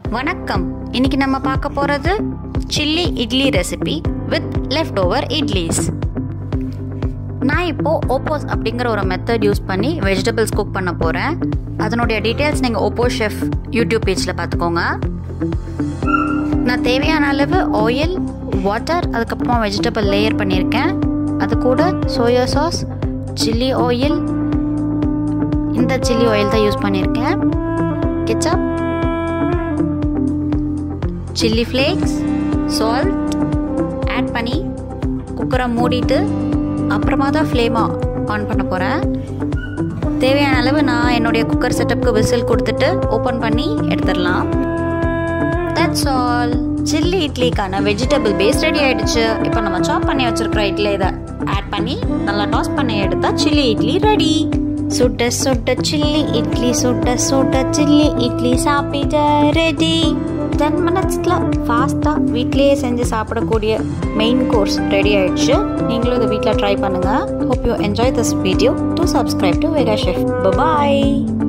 வணக்கம் இன்னைக்கு நம்ம பார்க்க போகிறது chilli idli recipe with leftover idlis நான் இப்போது ஓப்போஸ் அப்படிங்கிற ஒரு மெத்தட் யூஸ் பண்ணி வெஜிடபிள்ஸ் குக் பண்ண போகிறேன் அதனுடைய டீட்டெயில்ஸ் நீங்கள் ஓப்போ ஷெஃப் யூடியூப் பேஜில் பார்த்துக்கோங்க நான் தேவையான அளவு ஆயில் வாட்டர் அதுக்கப்புறமா வெஜிடபிள் லேயர் பண்ணியிருக்கேன் அது கூட சோயா சாஸ் சில்லி ஆயில் இந்த சில்லி ஆயில் தான் யூஸ் பண்ணியிருக்கேன் ketchup chilli flakes salt add பண்ணி குக்கரை மூடிட்டு அப்புறமா தான் ஃப்ளேமை ஆன் பண்ண போகிறேன் தேவையான அளவு நான் என்னுடைய குக்கர் செட்டப்புக்கு விசில் கொடுத்துட்டு ஓப்பன் பண்ணி எடுத்துடலாம் தட்ஸ் ஆல் சில்லி இட்லிக்கான வெஜிடபிள் பேஸ் ரெடி ஆயிடுச்சு இப்போ நம்ம சாப் பண்ணி வச்சிருக்கிற இட்லி இதை ஆட் பண்ணி நல்லா டாஸ் பண்ணி எடுத்தா சில்லி இட்லி ரெடி சுட்ட சுட்ட சில்லி இட்லி சுட்ட சுட்ட சில்லி இட்லி சாப்பிட ரெடி டென் மினிட்ஸில் ஃபாஸ்ட்டாக வீட்லேயே செஞ்சு சாப்பிடக்கூடிய மெயின் கோர்ஸ் ரெடி ஆயிடுச்சு நீங்களும் இதை வீட்டில் ட்ரை பண்ணுங்கள் hope you enjoy this video do subscribe to Vega chef bye